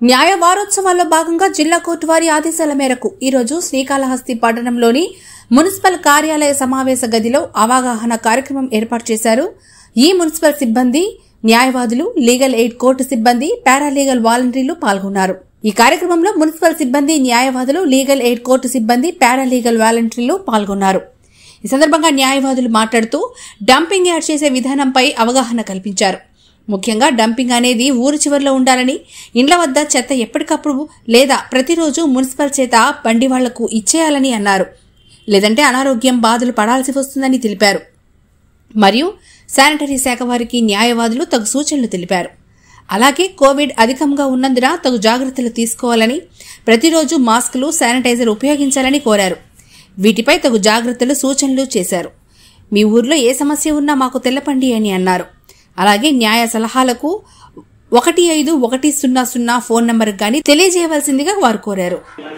న్యాయ వారోత్సవాల్లో భాగంగా జిల్లా కోర్టు వారి ఆదేశాల మేరకు ఈరోజు శ్రీకాళహస్తి పట్టణంలోని మున్సిపల్ కార్యాలయ సమావేశ గదిలో అవగాహన కార్యక్రమం ఏర్పాటు చేశారు ఈ మున్సిపల్ సిబ్బంది న్యాయవాదులు లీగల్ ఎయిడ్ కోర్టు సిబ్బంది పారాలీగల్ వాలంటీర్లు పాల్గొన్నారు ఈ కార్యక్రమంలో మున్సిపల్ సిబ్బంది న్యాయవాదులు లీగల్ ఎయిడ్ కోర్టు సిబ్బంది పారాలీగల్ వాలంటీర్లు పాల్గొన్నారు ఈ సందర్భంగా న్యాయవాదులు మాట్లాడుతూ డంపింగ్ యార్డ్ చేసే విధానంపై అవగాహన కల్పించారు ముఖ్యంగా డంపింగ్ అనేది ఊరు చివరిలో ఉండాలని ఇండ్ల వద్ద చెత్త ఎప్పటికప్పుడు లేదా ప్రతిరోజు మున్సిపల్ చేత బండి వాళ్లకు ఇచ్చేయాలని అన్నారు లేదంటే అనారోగ్యం బాధలు పడాల్సి వస్తుందని తెలిపారు మరియు శానిటరీ శాఖ వారికి న్యాయవాదులు తగు సూచనలు తెలిపారు అలాగే కోవిడ్ అధికంగా ఉన్నందున తగు జాగ్రత్తలు తీసుకోవాలని ప్రతిరోజు మాస్కులు శానిటైజర్ ఉపయోగించాలని కోరారు వీటిపై తగు జాగ్రత్తలు సూచనలు చేశారు మీ ఊర్లో ఏ సమస్య ఉన్నా మాకు తెల్లపండి అని అన్నారు అలాగే న్యాయ సలహాలకు ఒకటి ఐదు ఒకటి సున్నా సున్నా ఫోన్ నంబర్ కానీ తెలియజేయవలసిందిగా వారు కోరారు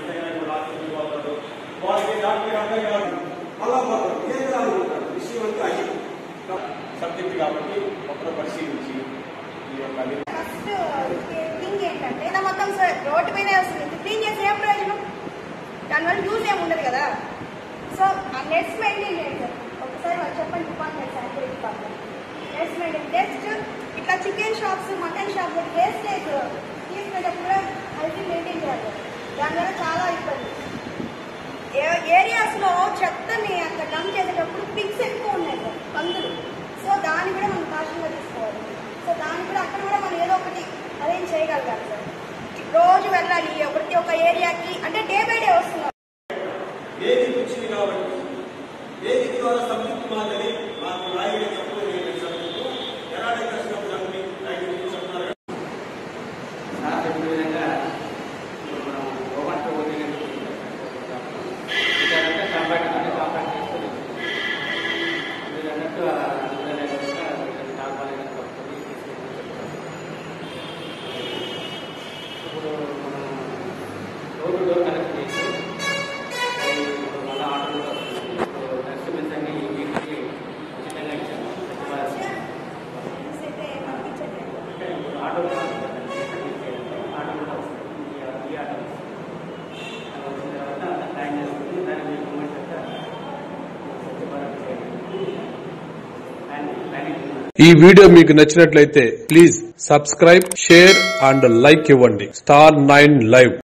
సబ్జెక్ట్ కాబట్టి ఒకరు పరిశీలించి ఈ యొక్క లి- ఫస్ట్ థింగ్ ఏంటంటే నా మొత్తం స- రోడ్డు పైన వస్తుంది క్లీన్ చేసి ఏం ప్రయోజనం దానివల్ల యూజ్ ఏమి ఉండదు కదా సో ఆ నెట్స్ మెయింటైన్ చేయండి సార్ ఒకసారి వాళ్ళు చెప్పండి department sanitary department nets maintain next ఇట్లా chicken shops mutton shops wastage తీసుకునేటప్పుడు కూడా హెల్తీ మెయింటైన్ చేయాలి దానివల్ల చాలా ఇబ్బంది ఏరియాస్ లో చెత్తని అక్కడ డంప్ చేసేటప్పుడు పిక్స్ ఎక్కువ ఉన్నాయి సార్ పందులు సో దాన్ని కూడా మనం కాషన్గా తీసుకోవాలి సో దాన్ని కూడా అక్కడ కూడా మనం ఏదో ఒకటి అరేంజ్ చేయగలగాలి సార్ రోజు వెళ్ళాలి ప్రతి ఒక్క ఏరియాకి అంటే డే బై డే వస్తున్నాం వేదిక వచ్చింది కాబట్టి వేదిక ద్వారా సబ్జెక్ట్ మాదిరి మాకు రాయడం చెప్పలేదు నేను సబ్జెక్టు ఎలాంటి కష్టం చెప్పి ఐదు చెప్తున్నారు సార్ చెప్పిన విధంగా ఇప్పుడు మనం ఓవర్ టు ఓటీ ఇదంతా కాంపాక్ట్ అంటే కాంపాక్ట్ చేసుకొని మీరు అన్నట్టు ఆ అందులో లేకుండా కాపాలని పట్టుకొని ఇప్పుడు మనం డోర్ టు డోర్ కనెక్ట్ చేసి అది ఇప్పుడు మళ్ళీ ఆర్డర్ కూడా వస్తుంది ఇప్పుడు డస్ట్బిన్స్ అన్ని వీటికి ఉచితంగా ఇచ్చాము సచివాలయం అయితే పంపించట్లేదు అంటే ఇప్పుడు ఆటో కూడా వస్తుంది. ఆటో కూడా వస్తుంది. ఈ- ఈ ఆటో వస్తుంది. అది వచ్చిన తర్వాత అంతా ప్లాన్ చేసుకుని దాన్ని మీకు ఇవ్వమని చెప్తా స్వచ్ఛ భారత్ చేయండి. ప్లాన్- ప్లానింగ్ ఉంది. ఈ వీడియో మీకు నచ్చినట్లయితే please subscribe share and like ఇవ్వండి స్టార్ నైన్ లైవ్